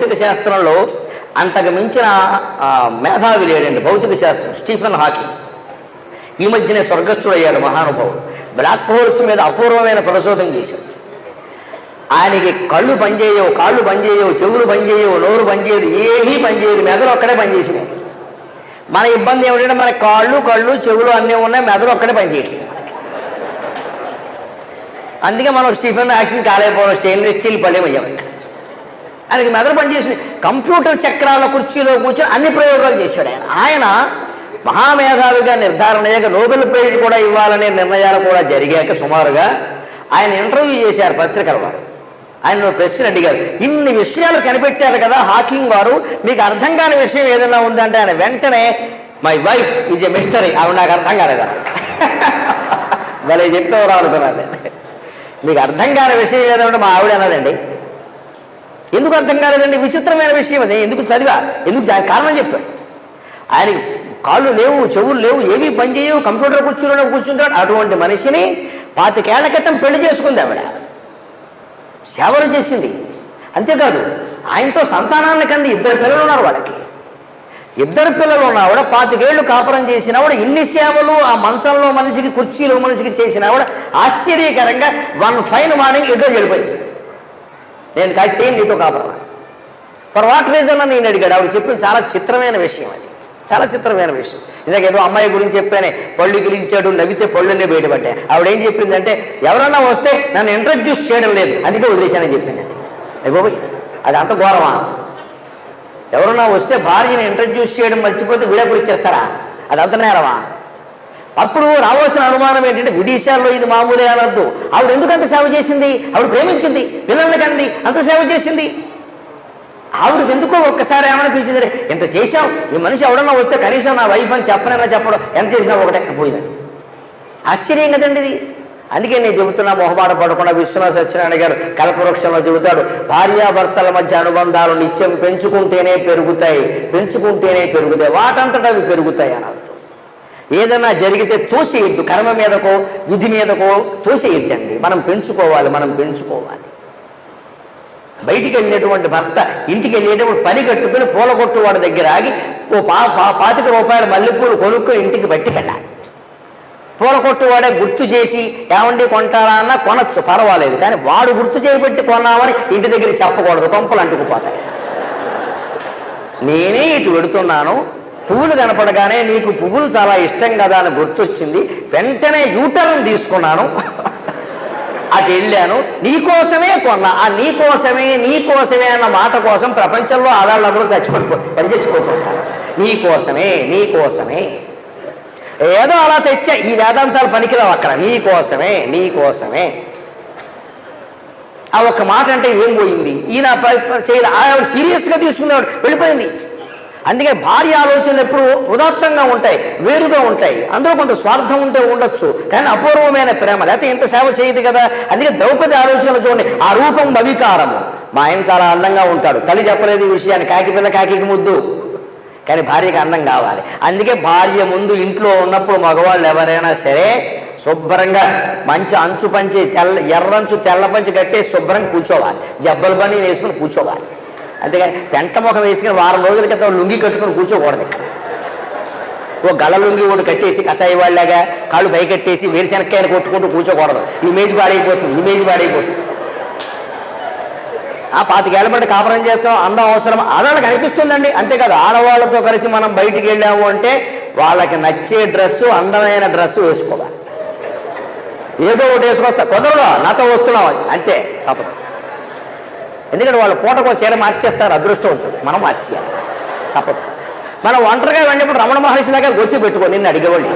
భౌతిక శాస్త్రంలో అంతకు మించిన ఆ, మేధావి లేడండి భౌతిక శాస్త్రం స్టీఫెన్ హాకింగ్ ఈ మధ్యనే స్వర్గస్థుడయ్యాడు మహానుభావుడు బ్లాక్ హోల్స్ మీద అపూర్వమైన పరిశోధన చేశాడు ఆయనకి కళ్ళు పనిచేయవు కాళ్ళు పనిచేయవు చెవులు పనిచేయవు నోరు పనిచేయదు ఏమీ పనిచేయదు మెదడు ఒక్కడే పనిచేసినాయి మన ఇబ్బంది ఏమిటంటే మన కాళ్ళు కళ్ళు చెవులు అన్నీ ఉన్నాయి మెదడు ఒక్కడే పనిచేయట్లేదు అందుకే మనం స్టీఫెన్ హాకింగ్ కాలేకపోవడం స్టెయిన్లెస్ స్టీల్ పడేమయ్యాం ఇక్కడ ఆయనకి మెదడు పనిచేసింది కంప్యూటర్ చక్రాల కుర్చీలో కూర్చొని అన్ని ప్రయోగాలు చేశాడు ఆయన ఆయన మహామేధావిగా నిర్ధారణ అయ్యాక నోబెల్ ప్రైజ్ కూడా ఇవ్వాలనే నిర్ణయాలు కూడా జరిగాక సుమారుగా ఆయన ఇంటర్వ్యూ చేశారు పత్రికల వారు ఆయన ఓ ప్రశ్న అడిగారు ఇన్ని విషయాలు కనిపెట్టారు కదా హాకింగ్ వారు మీకు అర్థం కాని విషయం ఏదైనా ఉందంటే ఆయన వెంటనే my wife is a mystery ఆవిడ నాకు అర్థం కాలేదా భలే చెప్పేవారు అనుకున్నాను మీకు అర్థం కాని విషయం ఏదంటే మా ఆవిడ అన్నదండి ఎందుకు అర్థం కాలేదండి విచిత్రమైన విషయం అది ఎందుకు చదివా ఎందుకు దానికి కారణం చెప్పాడు ఆయనకి కాళ్ళు లేవు చెవులు లేవు ఏమీ పని చేయవు కంప్యూటర్ కూర్చుని కూర్చుంటాడు అటువంటి మనిషిని పాతికేళ్ల క్రితం పెళ్లి చేసుకుంది ఆవిడ సేవలు చేసింది అంతేకాదు ఆయనతో సంతానాన్ని కంది ఇద్దరు పిల్లలు ఉన్నారు వాళ్ళకి ఇద్దరు పిల్లలు ఉన్నవాడ పాతికేళ్లు కాపురం చేసినవాడు ఇన్ని సేవలు ఆ మంచంలో మనిషికి కుర్చీలో మనిషికి చేసినవాడు ఆశ్చర్యకరంగా వన్ ఫైన్ మార్నింగ్ ఎటో వెళ్ళిపోయింది నేను కాదు చేయను నీతో కాపురం ఫర్ వాట్ రీజన్ అని నేను అడిగాడు ఆవిడ చెప్పింది చాలా చిత్రమైన విషయం అది చాలా చిత్రమైన విషయం ఇందాక ఏదో అమ్మాయి గురించి చెప్పానే పళ్ళు గిలించాడు నవ్వితే పళ్ళునే బయటపడ్డాయి ఆవిడ ఏం చెప్పిందంటే ఎవరన్నా వస్తే నన్ను ఇంట్రడ్యూస్ చేయడం లేదు అందుకే వదిలేశానని చెప్పిందండి అయిపోయి అది అంత ఘోరమా ఎవరన్నా వస్తే భార్యని ఇంట్రడ్యూస్ చేయడం మర్చిపోతే విడాకులు ఇచ్చేస్తారా అది అంత నేరమా అప్పుడు రావాల్సిన అనుమానం ఏంటంటే విదేశాల్లో ఇది మామూలే అనొద్దు ఆవిడ ఎందుకు అంత సేవ చేసింది ఆవిడ ప్రేమించింది పిల్లల్ని కంది అంత సేవ చేసింది ఆవిడకి ఎందుకో ఒక్కసారి ఏమనిపించింది ఇంత చేశాం ఈ మనిషి ఎవడన్నా వస్తే కనీసం నా వైఫ్ అని చెప్పనైనా చెప్పడం ఎంత చేసినా ఒకటే పోయిందని ఆశ్చర్యం కదండి ఇది అందుకే నేను చెబుతున్నా మొహమాట పడకుండా విశ్వనాథ సత్యనారాయణ గారు కల్పవృక్షంలో చెబుతాడు భార్యాభర్తల మధ్య అనుబంధాలు నిత్యం పెంచుకుంటేనే పెరుగుతాయి పెంచుకుంటేనే పెరుగుతాయి వాటంతటా అవి పెరుగుతాయి అని అర్థం ఏదైనా జరిగితే తోసేయద్దు కర్మ మీదకో విధి మీదకో తోసేయద్దండి మనం పెంచుకోవాలి మనం పెంచుకోవాలి బయటికి వెళ్ళినటువంటి భర్త ఇంటికి వెళ్ళేటప్పుడు పని కట్టుకుని పూల కొట్టు వాడి దగ్గర ఆగి ఓ పా పా- పాతిక రూపాయల మల్లెపూలు కొనుక్కొని ఇంటికి పట్టుకెళ్ళాలి పూల కొట్టు వాడే గుర్తు చేసి ఏమండి కొంటారా అన్నా కొనొచ్చు పర్వాలేదు కానీ వాడు గుర్తు చేయబట్టి కొన్నామని ఇంటి దగ్గర చెప్పకూడదు కొంపలు అంటుకుపోతాయి నేనే ఇటు వెడుతున్నాను పువ్వులు కనపడగానే నీకు పువ్వులు చాలా ఇష్టం కదా అని గుర్తొచ్చింది వెంటనే యూటర్న్ తీసుకున్నాను అటు వెళ్ళాను నీకోసమే కొన్నా ఆ నీకోసమే నీకోసమే అన్న మాట కోసం ప్రపంచంలో ఆడాళ్ళందరూ చచ్చిపోయిపో పడి చచ్చిపోతుంటారు నీకోసమే నీకోసమే ఏదో అలా తెచ్చా ఈ వేదాంతాలు పనికిరావు అక్కడ నీకోసమే నీకోసమే ఆ ఒక్క మాట అంటే ఏం పోయింది ఈయన ప- ప- చేయలే ఆవిడ సీరియస్గా తీసుకున్నాడు వెళ్ళిపోయింది అందుకే భార్య ఆలోచనలు ఎప్పుడు ఉదాత్తంగా ఉంటాయి వేరుగా ఉంటాయి అందులో కొంత స్వార్థం ఉంటే ఉండొచ్చు కానీ అపూర్వమైన ప్రేమ లేకపోతే ఇంత సేవ చేయదు కదా అందుకే ద్రౌపది ఆలోచనలు చూడండి ఆ రూపం భవికారము మా ఆయన చాలా అందంగా ఉంటాడు తల్లి చెప్పలేదు ఈ విషయాన్ని కాకి పిల్ల కాకి ముద్దు కానీ భార్యకి అందం కావాలి అందుకే భార్య ముందు ఇంట్లో ఉన్నప్పుడు మగవాళ్ళు ఎవరైనా సరే శుభ్రంగా మంచి అంచు పంచి తెల్ల ఎర్రంచు తెల్ల పంచి కట్టేసి శుభ్రంగా కూర్చోవాలి జబ్బల పని వేసుకుని కూర్చోవాలి అంతేగాని పెంట ముఖం వేసుకుని వారం రోజుల క్రితం లుంగి కట్టుకుని కూర్చోకూడదు ఇక్కడ ఓ గల లుంగి ఒకటి కట్టేసి కషాయి వాళ్ళగా కాళ్ళు పై కట్టేసి వేరుశనక్కాయలు కొట్టుకుంటూ కూర్చోకూడదు ఇమేజ్ పాడైపోతుంది ఇమేజ్ పాడైపోతుంది ఆ పాతికేళ్ల బట్టి కాపురం చేస్తాం అందం అవసరం ఆడవాళ్ళకి అనిపిస్తుందండి అంతేకాదు ఆడవాళ్ళతో కలిసి మనం బయటికి వెళ్ళాము అంటే వాళ్ళకి నచ్చే డ్రెస్సు అందమైన డ్రెస్సు వేసుకోవాలి ఏదో ఒకటి వేసుకొస్తా కుదరదు నాతో వస్తున్నాం అంతే తప్పదు ఎందుకంటే వాళ్ళు పూటకో చీర మార్చేస్తారు అదృష్టవంతులు మనం మార్చేయాలి తప్పదు మనం ఒంటరిగా వెళ్ళినప్పుడు రమణ మహర్షి లాగా గొసి పెట్టుకో నిన్ను అడిగేవాళ్ళు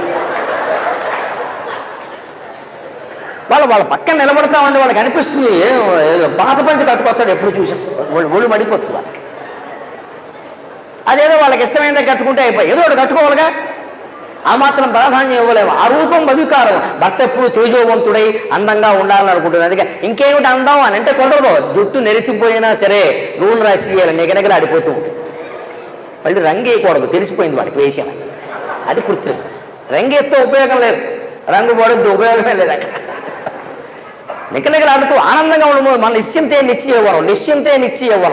వాళ్ళు వాళ్ళ పక్కన నిలబడతా ఉండి వాళ్ళకి అనిపిస్తుంది ఏం- ఏదో పాత పంచి కట్టుకొస్తాడు ఎప్పుడు చూసాం ఒళ్ళు ఒళ్ళు మడిపోతుంది వాళ్ళకి అదేదో వాళ్ళకి ఇష్టమైందే కట్టుకుంటే అయిపోయి ఏదో ఒకటి కట్టుకోవాలిగా ఆ మాత్రం ప్రాధాన్యం ఇవ్వలేము ఆ రూపం భవికారం భర్త ఎప్పుడు తేజోవంతుడై అందంగా ఉండాలని అనుకుంటుంది అందుకే ఇంకేమిటి అందం అని అంటే కుదరదు జుట్టు నెరిసిపోయినా సరే నూనె రాసి చేయాలి నిగనగర ఆడిపోతూ ఉంటుంది మళ్ళీ రంగు వేయకూడదు తెలిసిపోయింది వాడికి వేసాను అది కృత్రిమ రంగు ఎత్తే ఉపయోగం లేదు రంగు పడద్దు ఉపయోగమే లేదు అక్కడ నిక్కనికలు ఆడుతూ ఆనందంగా ఉండము మన నిశ్చింతే నిశ్చయవరం నిశ్చింతే నిశ్చయవరం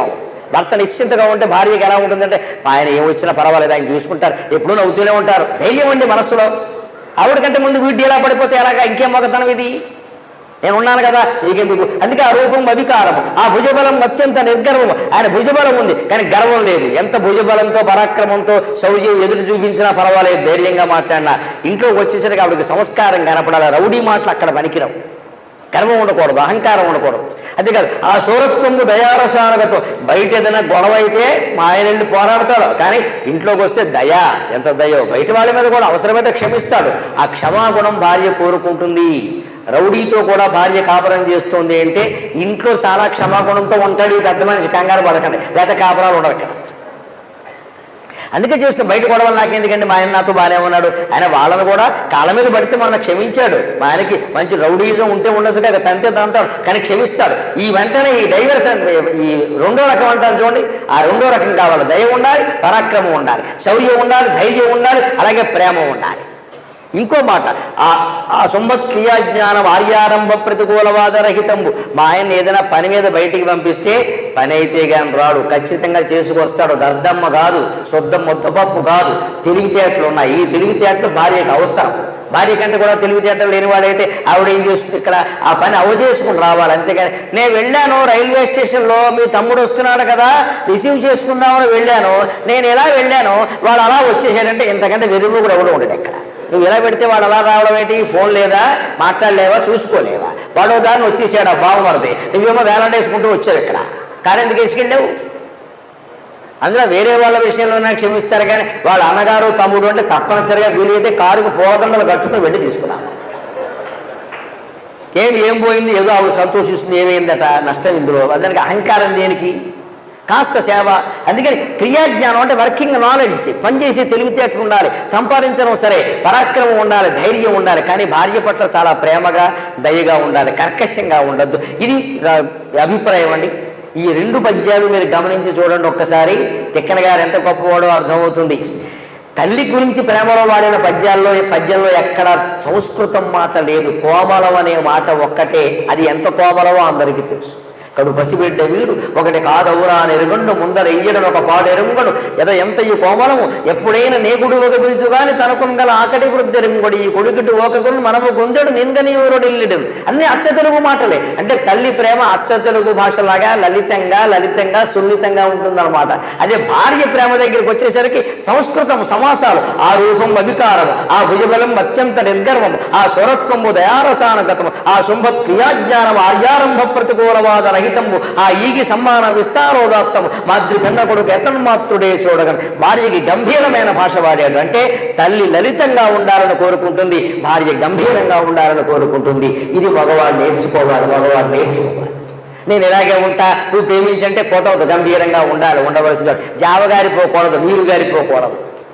భర్త నిశ్చింతగా ఉంటే భార్యకి ఎలా ఉంటుందంటే ఆయన ఏం వచ్చినా పర్వాలేదు ఆయన చూసుకుంటారు ఎప్పుడూ నవ్వుతూనే ఉంటారు ధైర్యం అండి మనస్సులో ఆవిడకంటే ముందు వీడి ఎలా పడిపోతే ఎలాగా ఇంకేం మొగతనం ఇది నేను ఉన్నాను కదా నీకెందుకు అందుకే ఆ రూపం అధికారం ఆ భుజబలం అత్యంత నిర్గర్వం ఆయన భుజబలం ఉంది కానీ గర్వం లేదు ఎంత భుజబలంతో పరాక్రమంతో శౌర్యం ఎదురు చూపించినా పర్వాలేదు ధైర్యంగా మాట్లాడినా ఇంట్లోకి వచ్చేసరికి ఆవిడకి సంస్కారం కనపడాలి రౌడీ మాటలు అక్కడ పనికిరావు గర్వం ఉండకూడదు అహంకారం ఉండకూడదు అంతే కాదు ఆ సూరత్వము దయారసానగతో బయట ఏదైనా గొడవ అయితే మా ఆయన వెళ్ళి పోరాడతాడు కానీ ఇంట్లోకి వస్తే దయ ఎంత దయో బయట వాళ్ళ మీద కూడా అవసరమైతే క్షమిస్తాడు ఆ క్షమాగుణం భార్య కోరుకుంటుంది రౌడీతో కూడా భార్య కాపురం చేస్తుంది అంటే ఇంట్లో చాలా క్షమాగుణంతో ఉంటాడు ఈ పెద్ద మనిషి కంగారు పడకండి లేకపోతే కాపురాలు ఉండదు ఇక్కడ అందుకే చేస్తున్న బయట గొడవలు నాకెందుకంటే మా ఆయన నాతో బాగానే ఉన్నాడు ఆయన వాళ్ళని కూడా కాళ్ళ మీద పడితే మన క్షమించాడు మా ఆయనకి మంచి రౌడీజం ఉంటే ఉండొచ్చు కదా తంతే తంతాడు కానీ క్షమిస్తాడు ఈ వెంటనే ఈ డైవర్స్ ఈ రెండో రకం అంటారు చూడండి ఆ రెండో రకం కావాలి దయ ఉండాలి పరాక్రమం ఉండాలి శౌర్యం ఉండాలి ధైర్యం ఉండాలి అలాగే ప్రేమ ఉండాలి ఇంకో మాట ఆ ఆ సుంబత్ క్రియాజ్ఞానం ఆర్యారంభ ప్రతికూలవాద రహితంబు మా ఆయన ఏదైనా పని మీద బయటికి పంపిస్తే పని అయితే కానీ రాడు ఖచ్చితంగా చేసుకొస్తాడు దర్దమ్మ కాదు శుద్ధ ముద్దపప్పు కాదు తెలివితేటలు ఉన్నాయి ఈ తెలివితేటలు భార్యకు అవసరం భార్య కంటే కూడా తెలివితేటలు లేనివాడైతే ఆవిడ ఏం చేస్తుంది ఇక్కడ ఆ పని అవచేసుకుని రావాలి అంతేగాని నేను వెళ్ళాను రైల్వే స్టేషన్లో మీ తమ్ముడు వస్తున్నాడు కదా రిసీవ్ చేసుకుందామని వెళ్ళాను నేను ఎలా వెళ్ళాను వాడు అలా వచ్చేసాడంటే ఇంతకంటే వెలుగు కూడా ఎవడు ఉండడు ఇక్కడ నువ్వు ఇలా పెడితే వాడు అలా రావడం ఏంటి ఫోన్ లేదా మాట్లాడలేవా చూసుకోలేవా వాడు ఓ దాన్ని వచ్చేసాడు ఆ బావమరది నువ్వేమో వేలాడేసుకుంటూ వచ్చావు ఇక్కడ కారు ఎందుకు వేసుకెళ్ళావు అందులో వేరే వాళ్ళ విషయంలోనే క్షమిస్తారు కానీ వాళ్ళ అన్నగారు తమ్ముడు అంటే తప్పనిసరిగా వీలైతే కారుకు పోదండలు కట్టుకుని వెళ్ళి తీసుకున్నాను ఏమి ఏం పోయింది ఏదో ఆవిడ సంతోషిస్తుంది ఏమైందట నష్టం ఇందులో దానికి అహంకారం దేనికి కాస్త సేవ అందుకని క్రియాజ్ఞానం అంటే వర్కింగ్ నాలెడ్జ్ పనిచేసే తెలివితేటలు ఉండాలి సంపాదించడం సరే పరాక్రమం ఉండాలి ధైర్యం ఉండాలి కానీ భార్య పట్ల చాలా ప్రేమగా దయగా ఉండాలి కర్కశంగా ఉండద్దు ఇది ఆ, అభిప్రాయం అండి ఈ రెండు పద్యాలు మీరు గమనించి చూడండి ఒక్కసారి తిక్కన గారు ఎంత గొప్పవాడో అర్థమవుతుంది తల్లి గురించి ప్రేమలో వాడిన పద్యాల్లో పద్యంలో ఎక్కడ సంస్కృతం మాట లేదు కోమలం అనే మాట ఒక్కటే అది ఎంత కోమలమో అందరికీ తెలుసు కడు పసిబిడ్డ వీడు ఒకటి కాదవురా అని ఎరుగండు ముందర ఇయ్యడం ఒక పాడు ఎరుంగడు ఎద ఎంత ఈ కోమలము ఎప్పుడైనా నేగుడు ఒక పిలుచు గాని తనకుంగల ఆకటి వృద్ధి ఎరుంగడు ఈ కొడుకుడు ఒకకును మనము గొంతెడు నిందని ఊరుడిల్లిడు అన్ని అచ్చ తెలుగు మాటలే అంటే తల్లి ప్రేమ అచ్చ తెలుగు భాషలాగా లలితంగా లలితంగా సున్నితంగా ఉంటుందన్నమాట అదే భార్య ప్రేమ దగ్గరికి వచ్చేసరికి సంస్కృతం సమాసాలు ఆ రూపం అధికారము ఆ భుజబలం అత్యంత నిర్గర్వము ఆ స్వరత్వము దయారసానగతము ఆ శుంభత్ క్రియాజ్ఞానం ఆర్యారంభ ప్రతికూలవాద రహితము ఆ ఈగి సమ్మాన విస్తారోదాత్తము మాద్రి పెన్న కొడుకు ఎతన్మాత్రుడే చూడగను భార్యకి గంభీరమైన భాష వాడాడు అంటే తల్లి లలితంగా ఉండాలని కోరుకుంటుంది భార్య గంభీరంగా ఉండాలని కోరుకుంటుంది ఇది మగవాడు నేర్చుకోవాలి మగవాడు నేర్చుకోవాలి నేను ఇలాగే ఉంటా నువ్వు ప్రేమించంటే పోతావు గంభీరంగా ఉండాలి ఉండవలసిన జావగారిపోకూడదు నీరు గారిపోకూడదు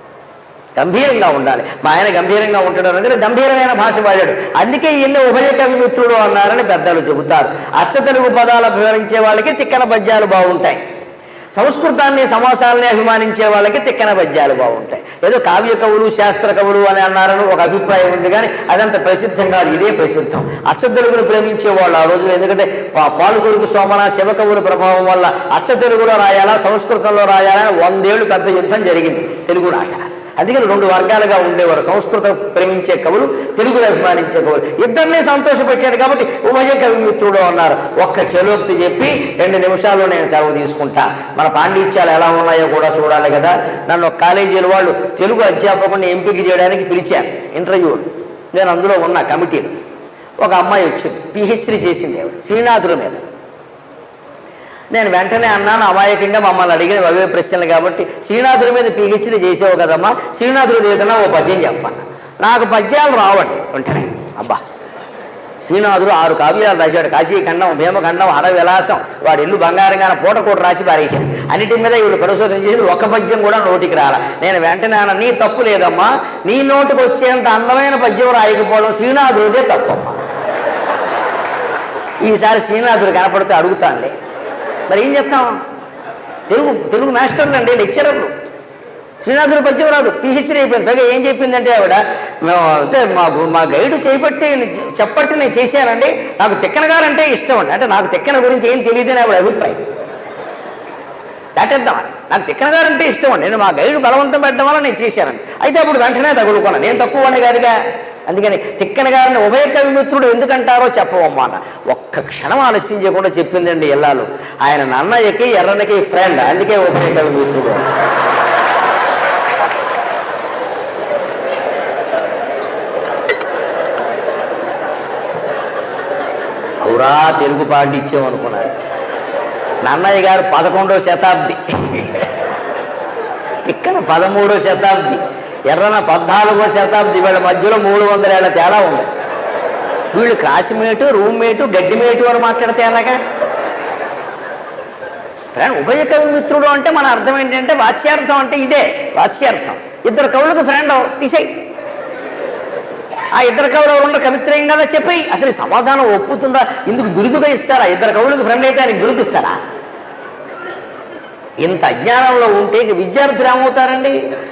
గంభీరంగా ఉండాలి మా ఆయన గంభీరంగా ఉంటాడు అందుకే గంభీరమైన భాష వాడాడు అందుకే ఈయన ఉభయ కవి మిత్రుడు అన్నారని పెద్దలు చెబుతారు అచ్చ తెలుగు పదాలు అభిమానించే వాళ్ళకి తిక్కన పద్యాలు బాగుంటాయి సంస్కృతాన్ని సమాసాలని అభిమానించే వాళ్ళకి తిక్కన పద్యాలు బాగుంటాయి ఏదో కావ్య కవులు శాస్త్ర కవులు అని అన్నారని ఒక అభిప్రాయం ఉంది కానీ అదంత ప్రసిద్ధం కాదు ఇదే ప్రసిద్ధం అచ్చ తెలుగును ప్రేమించే వాళ్ళు ఆ రోజులు ఎందుకంటే పా- పాలుకొడుకు సోమన శివకవుల ప్రభావం వల్ల అచ్చ తెలుగులో రాయాలా సంస్కృతంలో రాయాలా అని వందేళ్లు పెద్ద యుద్ధం జరిగింది తెలుగు నాట అందుకని రెండు వర్గాలుగా ఉండేవారు సంస్కృతం ప్రేమించే కవులు తెలుగును అభిమానించే కవులు ఇద్దరినీ సంతోషపెట్టాడు కాబట్టి ఉభయ కవి మిత్రుడు అన్నారు ఒక్క చెలోక్తి చెప్పి రెండు నిమిషాల్లో నేను సెలవు తీసుకుంటా మన పాండిత్యాలు ఎలా ఉన్నాయో కూడా చూడాలి కదా నన్ను ఒక కాలేజీల వాళ్ళు తెలుగు అధ్యాపకుడిని ఎంపిక చేయడానికి పిలిచారు ఇంటర్వ్యూ నేను అందులో ఉన్న కమిటీలో ఒక అమ్మాయి వచ్చింది పిహెచ్డీ చేసింది ఆవిడ శ్రీనాథుల మీద నేను వెంటనే అన్నాను అమాయకంగా మమ్మల్ని అడిగిన అవే ప్రశ్నలు కాబట్టి శ్రీనాథుడి మీద పిహెచ్డీ చేసావు కదమ్మా శ్రీనాథుడు ఏదైనా ఓ పద్యం చెప్పన్న నాకు పద్యాలు రావండి వెంటనే అబ్బా శ్రీనాథుడు ఆరు కావ్యాలు రాశాడు కాశీఖండం భీమఖండం హర విలాసం వాడి ఇల్లు బంగారంగా పూట కూడా రాసి పారేశాడు అన్నిటి మీద వీళ్ళు పరిశోధన చేసి ఒక పద్యం కూడా నోటికి రాల నేను వెంటనే అన్న నీ తప్పు లేదమ్మా నీ నోటికి వచ్చేంత అందమైన పద్యం రాయకపోవడం శ్రీనాథుడిదే తప్పమ్మా ఈసారి శ్రీనాథుడు కనపడితే అడుగుతానులే మరి ఏం చెప్తాం తెలుగు తెలుగు మాస్టర్లు అండి లెక్చరర్లు శ్రీనాథుడు పద్యం రాదు పిహెచ్డీ అయిపోయింది పైగా ఏం చెప్పిందంటే ఆవిడ మేము అంటే మా మా గైడ్ చేపట్టి చెప్పట్టి నేను చేశానండి నాకు తిక్కన గారంటే ఇష్టం అండి అంటే నాకు తిక్కన గురించి ఏం తెలియదని ఆవిడ అభిప్రాయం దాటేద్దామని నాకు తిక్కన గారు అంటే ఇష్టం అండి నేను మా గైడ్ బలవంతం పెట్టడం వల్ల నేను చేశాను అయితే అప్పుడు వెంటనే తగులుకున్నాను నేను తక్కువ అని కాదుగా అందుకని తిక్కన గారిని ఉభయ కవి మిత్రుడు ఎందుకంటారో చెప్పవమ్మా అన్న ఒక్క క్షణం ఆలస్యం చేయకుండా చెప్పిందండి ఇల్లాలు ఆయన నన్నయ్యకి ఎర్రన్నకి ఫ్రెండ్ అందుకే ఉభయ కవి మిత్రుడు అవురా తెలుగు పాటించాం అనుకున్నారు నన్నయ్య గారు పదకొండవ శతాబ్ది తిక్కన పదమూడో శతాబ్ది ఎర్రన పద్నాలుగో శతాబ్ది వీళ్ళ మధ్యలో మూడు వందల ఏళ్ల తేడా ఉంది వీళ్ళు క్లాస్మేటు రూమ్మేటు గడ్డిమేటు అని మాట్లాడితే ఎలాగా ఫ్రెండ్ ఉభయ కవి మిత్రుడు అంటే మన అర్థం ఏంటంటే వాచ్యార్థం అంటే ఇదే వాచ్యార్థం ఇద్దరు కవులకు ఫ్రెండ్ తీసేయి ఆ ఇద్దరు కవులు ఎవరు ఉండరు కవిత్రయం కదా చెప్పి అసలు ఈ సమాధానం ఒప్పుతుందా ఇందుకు బిరుదుగా ఇస్తారా ఇద్దరు కవులకు ఫ్రెండ్ అయితే ఆయనకి బిరుదు ఇస్తారా ఇంత అజ్ఞానంలో ఉంటే ఇక విద్యార్థులు ఏమవుతారండి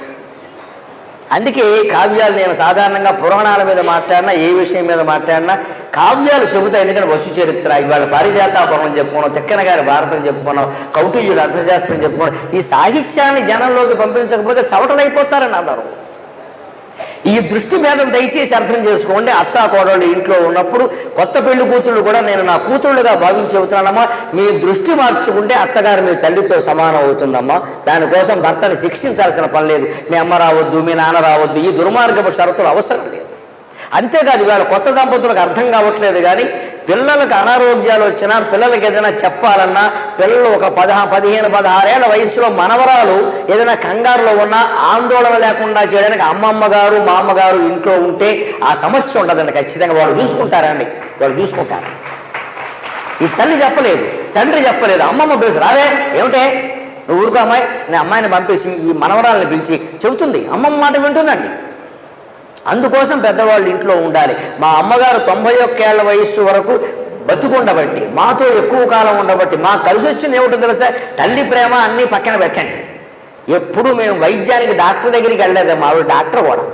అందుకే కావ్యాలు నేను సాధారణంగా పురాణాల మీద మాట్లాడినా ఏ విషయం మీద మాట్లాడినా కావ్యాలు చెబుతాయి ఎందుకంటే వస్తు చరిత్ర ఇవాళ పారిజాతాపరం చెప్పుకున్నాం తిక్కన గారి భారతం చెప్పుకున్నాం కౌటిల్యుడు అర్థశాస్త్రం చెప్పుకున్నాం ఈ సాహిత్యాన్ని జనంలోకి పంపించకపోతే చవటలైపోతారని అందరూ ఈ దృష్టి భేదం దయచేసి అర్థం చేసుకోండి అత్త కోడళ్ళు ఇంట్లో ఉన్నప్పుడు కొత్త పెళ్లి కూతుళ్ళు కూడా నేను నా కూతుళ్ళుగా భావించి చెబుతున్నానమ్మా మీ దృష్టి మార్చుకుంటే అత్తగారు మీ తల్లితో సమానం అవుతుందమ్మా దానికోసం భర్తని శిక్షించాల్సిన పని లేదు మీ అమ్మ రావద్దు మీ నాన్న రావద్దు ఈ దుర్మార్గపు షరతులు అవసరం లేదు అంతేకాదు ఇవాళ కొత్త దంపతులకు అర్థం కావట్లేదు కానీ పిల్లలకు అనారోగ్యాలు వచ్చినా పిల్లలకి ఏదైనా చెప్పాలన్నా పిల్లలు ఒక పదహా పదిహేను పదహారేళ్ల వయసులో మనవరాలు ఏదైనా కంగారులో ఉన్నా ఆందోళన లేకుండా చేయడానికి అమ్మమ్మ గారు మా అమ్మగారు ఇంట్లో ఉంటే ఆ సమస్య ఉండదండి ఖచ్చితంగా వాళ్ళు చూసుకుంటారండి వాళ్ళు చూసుకుంటారు ఈ తల్లి చెప్పలేదు తండ్రి చెప్పలేదు అమ్మమ్మ పిలుసు రావే ఏమిటే నువ్వు ఊరుకో అమ్మాయి నేను అమ్మాయిని పంపేసి ఈ మనవరాలను పిలిచి చెబుతుంది అమ్మమ్మ మాట వింటుందండి అందుకోసం పెద్దవాళ్ళు ఇంట్లో ఉండాలి మా అమ్మగారు తొంభై ఒక్కేళ్ల వయస్సు వరకు బతుకుండబట్టి మాతో ఎక్కువ కాలం ఉండబట్టి మాకు కలిసి వచ్చింది ఏమిటో తెలుసా తల్లి ప్రేమ అన్నీ పక్కన పెట్టండి ఎప్పుడు మేము వైద్యానికి డాక్టర్ దగ్గరికి వెళ్ళలేదు మా ఆవిడ డాక్టర్ కూడా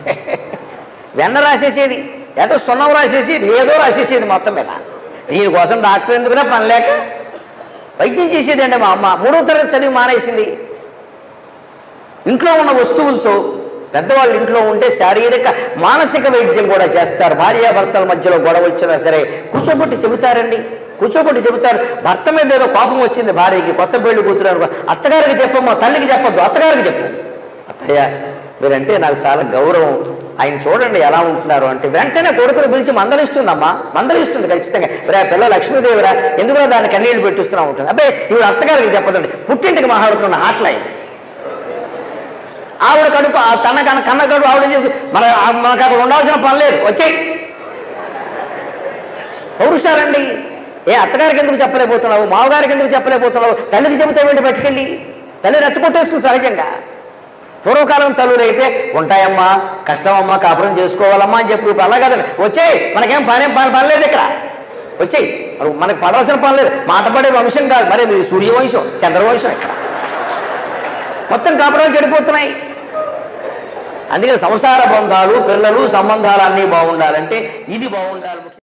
వెన్న రాసేసేది ఏదో సున్నం రాసేసేది ఏదో రాసేసేది మొత్తం మీద దీనికోసం డాక్టర్ ఎందుకురా పని లేక వైద్యం చేసేదండి మా అమ్మ మూడో తరగతి చదివి మానేసింది ఇంట్లో ఉన్న వస్తువులతో పెద్దవాళ్ళు ఇంట్లో ఉంటే శారీరక మానసిక వైద్యం కూడా చేస్తారు భార్యాభర్తల మధ్యలో గొడవ వచ్చినా సరే కూర్చోబెట్టి చెబుతారండి కూర్చోబెట్టి చెబుతారు భర్త మీద ఏదో కోపం వచ్చింది భార్యకి కొత్త పెళ్లి కూతురు అనుకో అత్తగారికి చెప్పమ్మా తల్లికి చెప్పొద్దు అత్తగారికి చెప్పు అత్తయ్య మీరంటే నాకు చాలా గౌరవం ఆయన చూడండి ఎలా ఉంటున్నారు అంటే వెంటనే కొడుకుని పిలిచి మందలిస్తుందమ్మా మందలిస్తుంది ఖచ్చితంగా రే పిల్ల లక్ష్మీదేవిరా ఎందుకురా దాన్ని కన్నీళ్లు పెట్టిస్తున్నా ఉంటుంది అబ్బే ఇవి అత్తగారికి చెప్పదండి పుట్టింటికి మాట్లాడుతున్న హాట్లైన్ ఆవిడ కడుపు ఆ తన కన్న కన్న కడుపు ఆవిడ చేసి మన ఆ- మనకు అక్కడ ఉండాల్సిన పని లేదు వచ్చేయి పౌరుషాలండి ఏ అత్తగారికి ఎందుకు చెప్పలేకపోతున్నావు మావగారికి ఎందుకు చెప్పలేకపోతున్నావు తల్లికి చెబితే ఏంటి పట్టుకెళ్ళి తల్లి రెచ్చగొట్టేస్తుంది సహజంగా పూర్వకాలం తల్లులు అయితే ఉంటాయమ్మా కష్టమమ్మా కాపురం చేసుకోవాలమ్మా అని చెప్పి ఇప్పుడు అలా కదండి వచ్చేయి మనకేం పని పని పని లేదు ఇక్కడ వచ్చేయి మరి మనకు పడాల్సిన పని లేదు మాట పడే వంశం కాదు మరి ఇది సూర్యవంశం చంద్రవంశం ఇక్కడ మొత్తం కాపురాలు చెడిపోతున్నాయి అందుకని సంసార బంధాలు పిల్లలు సంబంధాలు అన్నీ బాగుండాలంటే ఇది బాగుండాలి